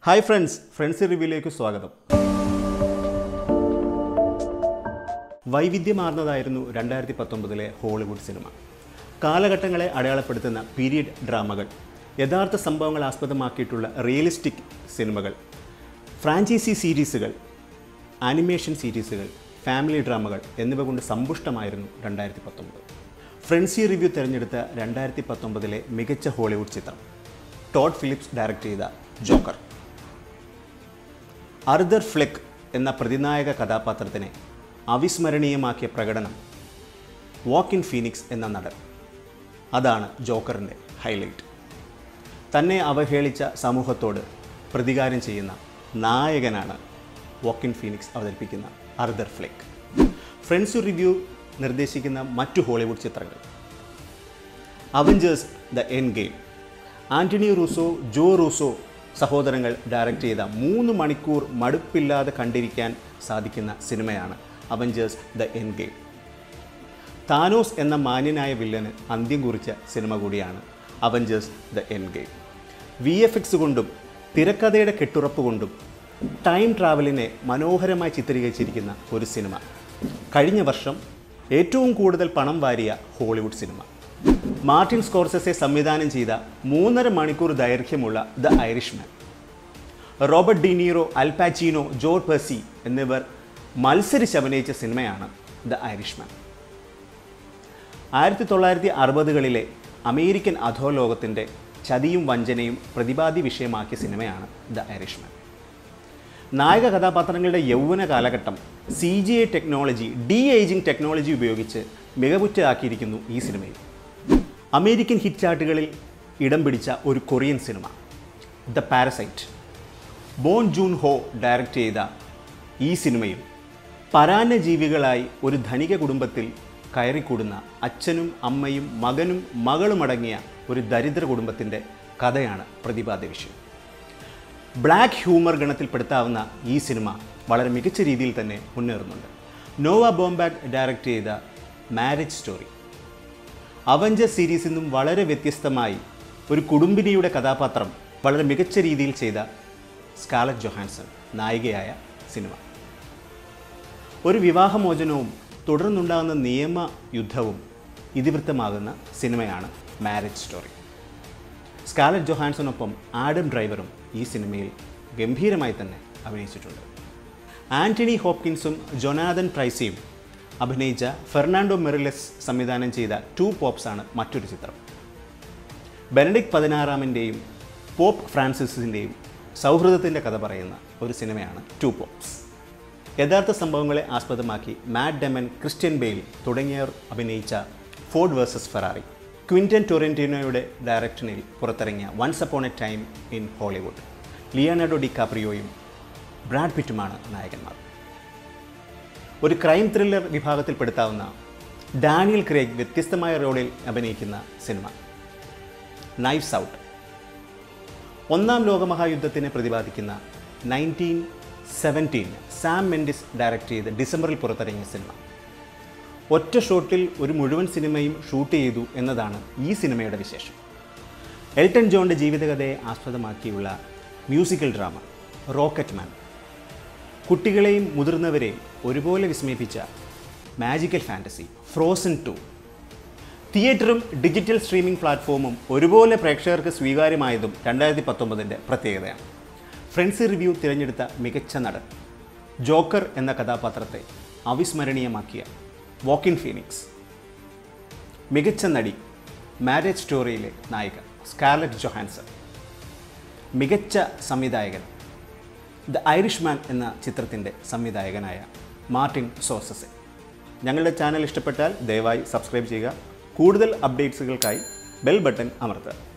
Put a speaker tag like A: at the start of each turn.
A: hi friends friends റിവ്യൂയിലേക്ക് സ്വാഗതം വൈവിധ്യമാർന്നതായിരുന്നു രണ്ടായിരത്തി പത്തൊമ്പതിലെ ഹോളിവുഡ് സിനിമ കാലഘട്ടങ്ങളെ അടയാളപ്പെടുത്തുന്ന പീരിയഡ് ഡ്രാമകൾ യഥാർത്ഥ സംഭവങ്ങൾ ആസ്പദമാക്കിയിട്ടുള്ള റിയലിസ്റ്റിക് സിനിമകൾ ഫ്രാഞ്ചൈസി സീരീസുകൾ ആനിമേഷൻ സീരീസുകൾ ഫാമിലി ഡ്രാമകൾ എന്നിവ കൊണ്ട് സമ്പുഷ്ടമായിരുന്നു രണ്ടായിരത്തി പത്തൊമ്പത് ഫ്രണ്ട്സി റിവ്യൂ തിരഞ്ഞെടുത്ത രണ്ടായിരത്തി പത്തൊമ്പതിലെ മികച്ച ഹോളിവുഡ് ചിത്രം ടോഡ് ഫിലിപ്സ് ഡയറക്റ്റ് ചെയ്ത ജോക്കർ അർദർ ഫ്ലെക്ക് എന്ന പ്രതിനായക കഥാപാത്രത്തിനെ അവിസ്മരണീയമാക്കിയ പ്രകടനം വാക്ക് ഫീനിക്സ് എന്ന നടൻ അതാണ് ജോക്കറിൻ്റെ ഹൈലൈറ്റ് തന്നെ അവഹേളിച്ച സമൂഹത്തോട് പ്രതികാരം ചെയ്യുന്ന നായകനാണ് വാക്കിൻ ഫീനിക്സ് അവതരിപ്പിക്കുന്ന അർദർ ഫ്ലെക്ക് ഫ്രണ്ട്സ് റിവ്യൂ നിർദ്ദേശിക്കുന്ന മറ്റു ഹോളിവുഡ് ചിത്രങ്ങൾ Avengers the endgame Anthony Russo Joe Russo സഹോദരങ്ങൾ ഡയറക്റ്റ് ചെയ്ത മൂന്ന് മണിക്കൂർ മടുപ്പില്ലാതെ കണ്ടിരിക്കാൻ സാധിക്കുന്ന സിനിമയാണ് Avengers the endgame Thanos എന്ന മാന്യനായ വില്ലന് അന്ത്യം കുറിച്ച സിനിമ കൂടിയാണ് Avengers the endgame V F X കൊണ്ടും തിരക്കഥയുടെ കെട്ടുറപ്പ് കൊണ്ടും ടൈം ട്രാവലിനെ മനോഹരമായി ചിത്രീകരിച്ചിരിക്കുന്ന ഒരു സിനിമ കഴിഞ്ഞ വർഷം ഏറ്റവും കൂടുതൽ പണം വാരിയ ഹോളിവുഡ് സിനിമ മാർട്ടിൻ സ്കോർസസെ സംവിധാനം ചെയ്ത മൂന്നര മണിക്കൂർ ദൈർഘ്യമുള്ള the Irishman Robert De Niro Al Pacino George Pesci എന്നിവർ മത്സരിച്ച് അഭിനയിച്ച സിനിമയാണ് ദ ഐറിഷ്മാൻ ആയിരത്തി തൊള്ളായിരത്തി അറുപതുകളിലെ അമേരിക്കൻ അധോലോകത്തിൻ്റെ ചതിയും വഞ്ചനയും പ്രതിപാദ്യ വിഷയമാക്കിയ സിനിമയാണ് ദ ഐറിഷ്മാൻ നായക കഥാപാത്രങ്ങളുടെ യൗവന കാലഘട്ടം C G I technology de aging technology ഉപയോഗിച്ച് മികവുറ്റതാക്കിയിരിക്കുന്നു ഈ സിനിമയിൽ അമേരിക്കൻ ഹിറ്റ് ചാർട്ടുകളിൽ ഇടം പിടിച്ച ഒരു Korean cinema the Parasite Bong Joon Ho direct ചെയ്ത ഈ സിനിമയിൽ പരാന്നജീവികളായി ഒരു ധനിക കുടുംബത്തിൽ കയറിക്കൂടുന്ന അച്ഛനും അമ്മയും മകനും മകളുമടങ്ങിയ ഒരു ദരിദ്ര കുടുംബത്തിൻ്റെ കഥയാണ് പ്രതിപാദ്യ വിഷയം ബ്ലാക്ക് ഹ്യൂമർ ഗണത്തിൽപ്പെടുത്താവുന്ന ഈ സിനിമ വളരെ മികച്ച രീതിയിൽ തന്നെ മുന്നേറുന്നുണ്ട് നോവ ബോംബാഗ് ഡയറക്റ്റ് ചെയ്ത മാരേജ് സ്റ്റോറി അവഞ്ചർ സീരീസിൽ നിന്നും വളരെ വ്യത്യസ്തമായി ഒരു കുടുംബിനിയുടെ കഥാപാത്രം വളരെ മികച്ച രീതിയിൽ ചെയ്ത സ്കാലറ്റ് ജൊഹാൻസൺ നായികയായ സിനിമ ഒരു വിവാഹമോചനവും തുടർന്നുണ്ടാകുന്ന നിയമ യുദ്ധവും ഇതിവൃത്തമാകുന്ന സിനിമയാണ് മാരേജ് സ്റ്റോറി സ്കാലറ്റ് ജൊഹാൻസനൊപ്പം ആഡം ഡ്രൈവറും ഈ സിനിമയിൽ ഗംഭീരമായി തന്നെ അഭിനയിച്ചിട്ടുണ്ട് ആൻ്റണി ഹോപ്കിൻസും ജൊനാഥൻ പ്രൈസിയും അഭിനയിച്ച ഫെർണാണ്ടോ മെറിലസ് സംവിധാനം ചെയ്ത ടു പോപ്സ് ആണ് മറ്റൊരു ചിത്രം ബെനഡിക് പതിനാറാമിൻ്റെയും പോപ്പ് ഫ്രാൻസിസിൻ്റെയും സൗഹൃദത്തിൻ്റെ കഥ പറയുന്ന ഒരു സിനിമയാണ് ടു പോപ്സ് യഥാർത്ഥ സംഭവങ്ങളെ ആസ്പദമാക്കി മാറ്റ് ഡെമൻ ക്രിസ്ത്യൻ ബെയിൽ തുടങ്ങിയവർ അഭിനയിച്ച ഫോർഡ് വേഴ്സസ് ഫെറാറി ക്വിൻറ്റൻ ടൊറൻറ്റിനോയുടെ ഡയറക്ഷനിൽ പുറത്തിറങ്ങിയ once upon a time in Hollywood Leonardo ഡി കാപ്രിയോയും ബ്രാഡ് പിറ്റുമാണ് നായകന്മാർ ഒരു ക്രൈം ത്രില്ലർ വിഭാഗത്തിൽപ്പെടുത്താവുന്ന ഡാനിയൽ ക്രേഗ് വ്യത്യസ്തമായ റോളിൽ അഭിനയിക്കുന്ന സിനിമ നൈഫ്സ് ഔട്ട് ഒന്നാം ലോകമഹായുദ്ധത്തിനെ പ്രതിപാദിക്കുന്ന nineteen seventeen Sam Mendes direct ചെയ്ത് ഡിസംബറിൽ പുറത്തിറങ്ങിയ സിനിമ ഒറ്റ ഷോട്ടിൽ ഒരു മുഴുവൻ സിനിമയും ഷൂട്ട് ചെയ്തു എന്നതാണ് ഈ സിനിമയുടെ വിശേഷം എൽട്ടൺ ജോണിൻ്റെ ജീവിതകഥയെ ആസ്പദമാക്കിയുള്ള മ്യൂസിക്കൽ ഡ്രാമ റോക്കറ്റ് മാൻ കുട്ടികളെയും മുതിർന്നവരെയും ഒരുപോലെ വിസ്മയിപ്പിച്ച മാജിക്കൽ ഫാൻറ്റസി ഫ്രോസൺ ടു തിയേറ്ററും ഡിജിറ്റൽ സ്ട്രീമിംഗ് പ്ലാറ്റ്ഫോമും ഒരുപോലെ പ്രേക്ഷകർക്ക് സ്വീകാര്യമായതും രണ്ടായിരത്തി പത്തൊമ്പതിൻ്റെ പ്രത്യേകതയാണ് ഫ്രണ്ട്സ് റിവ്യൂ തിരഞ്ഞെടുത്ത മികച്ച നടൻ ജോക്കർ എന്ന കഥാപാത്രത്തെ അവിസ്മരണീയമാക്കിയ വാക്കിൻ ഫീനിക്സ് മികച്ച നടി മാരേജ് സ്റ്റോറിയിലെ നായിക സ്കാർലറ്റ് ജൊഹാൻസൺ മികച്ച സംവിധായകൻ ദ ഐറിഷ്മാൻ എന്ന ചിത്രത്തിൻ്റെ സംവിധായകനായ മാർട്ടിൻ സോസസെ ഞങ്ങളുടെ ചാനൽ ഇഷ്ടപ്പെട്ടാൽ ദയവായി സബ്സ്ക്രൈബ് ചെയ്യുക കൂടുതൽ അപ്ഡേറ്റ്സുകൾക്കായി ബെൽ ബട്ടൺ അമർത്തുക